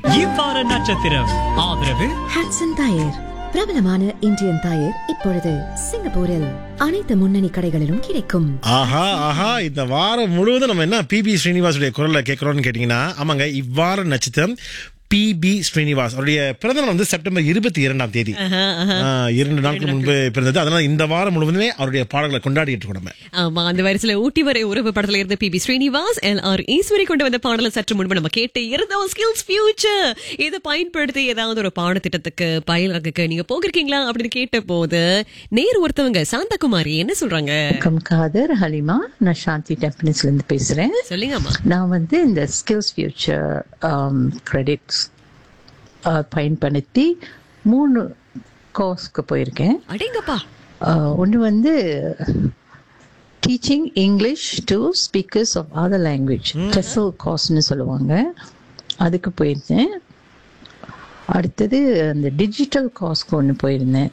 இவ்வார நட்சத்திரம் ஆதரவு ஹாட்சன் டயர் பிரபலமான இந்தியன் டயர் இப்பொழுது சிங்கப்பூரில் அனைத்து முன்னணி கடைகளிலும் கிடைக்கும் ஆஹா ஆஹா இந்த வாரம் முழுவதும் நம்ம என்ன பிபி ஸ்ரீனிவாசுடைய குரல்ல கேட்கிறோம்னு கேட்டீங்கன்னா ஆமாங்க இவ்வார நட்சத்திரம் பிபி ஸ்ரீனிவாஸ் அவருடைய பிறந்த நாள் வந்து செப்டம்பர் இருபத்தி இரண்டாம் தேதி ஆ, இரண்டு நாட்கள் முன்பு பிறந்தது அதனால இந்த வாரம் முழுவதுமே அவருடைய பாடல்களை கொண்டாடிட்டு இருக்கோம் நம்ம ஆமா அந்த வரிசையில ஊட்டி வரை உறவு படத்துல இருந்த P B Srinivas L R Eswari கொண்டு வந்த பாடலை சற்று முன்பு நம்ம கேட்டு இருந்தோம் ஸ்கில்ஸ் ஃபியூச்சர் இதை பயன்படுத்தி ஏதாவது ஒரு பாடத்திட்டத்துக்கு பயிலறதுக்கு நீங்க போகிருக்கீங்களா அப்படின்னு கேட்ட போது நேர் ஒருத்தவங்க சாந்தகுமாரி என்ன சொல்றாங்க வணக்கம் காதர் ஹலிமா நான் சாந்தி டெம்பனிஸ்ல இருந்து பேசுறேன் சொல்லுங்கம்மா நான் வந்து இந்த ஸ்கில்ஸ் ஃபியூச்சர் கிரெடிட்ஸ் பயன்படுத்தி மூணு கோர்ஸ்க்கு போயிருக்கேன் அடேங்கப்பா ஒன்று வந்து teaching English to speakers of other language TESOL கோர்ஸ்னு சொல்லுவாங்க அதுக்கு போயிருந்தேன் அடுத்தது அந்த டிஜிட்டல் கோர்ஸ்க்கு ஒன்று போயிருந்தேன்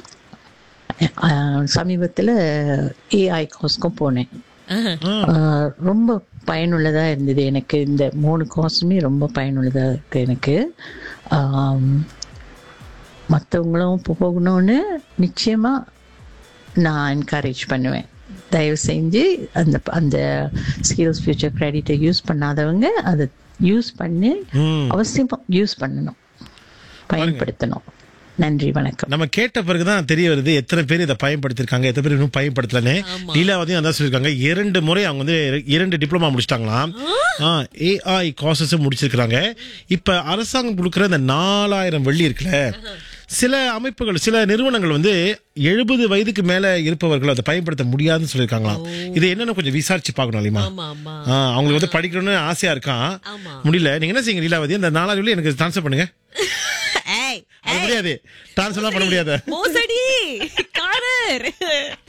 சமீபத்தில் ஏஐ கோர்ஸ்க்கும் போனேன் ஆஹ் ரொம்ப பயனுள்ளதாக இருந்தது எனக்கு இந்த மூணு கோர்ஸுமே ரொம்ப பயனுள்ளதாக இருக்கு எனக்கு மற்றவங்களும் போகணும்னு நிச்சயமாக நான் என்கரேஜ் பண்ணுவேன் தயவு செஞ்சு அந்த அந்த ஸ்கில்ஸ் ஃபியூச்சர் கிரெடிட்டை யூஸ் பண்ணாதவங்க அதை யூஸ் பண்ணி அவசியம் யூஸ் பண்ணணும் பயன்படுத்தணும் நன்றி வணக்கம் நம்ம கேட்ட பிறகுதான் தெரிய வருது எத்தனை பேர் இதை பயன்படுத்திருக்காங்க எத்தனை பேர் இன்னும் பயன்படுத்தலன்னு லீலாவதியும் அதான் சொல்லியிருக்காங்க இரண்டு முறை அவங்க வந்து இரண்டு டிப்ளமா முடிச்சிட்டாங்களாம் ஏஐ கோர்சஸ் முடிச்சிருக்காங்க இப்ப அரசாங்கம் கொடுக்குற இந்த நாலாயிரம் வெள்ளி இருக்குல்ல சில அமைப்புகள் சில நிறுவனங்கள் வந்து எழுபது வயதுக்கு மேல இருப்பவர்கள் அதை பயன்படுத்த முடியாதுன்னு சொல்லியிருக்காங்களாம் இது என்னன்னு கொஞ்சம் விசாரிச்சு பார்க்கணும் இல்லையா ஆமா ஆமா அவங்களுக்கு வந்து படிக்கணும்னு ஆசையா இருக்கான் ஆமா. முடியல நீங்க என்ன செய்யுங்க லீலாவதி அந்த நாலாயிரம் வெள்ளி எனக்கு ட்ரான்ஸ்ஃபர் பண்ணுங்க ஏய் அது முடியாது ட்ரான்ஸ்ஃபர்லாம் பண்ண முடியாது மோசடி காரர்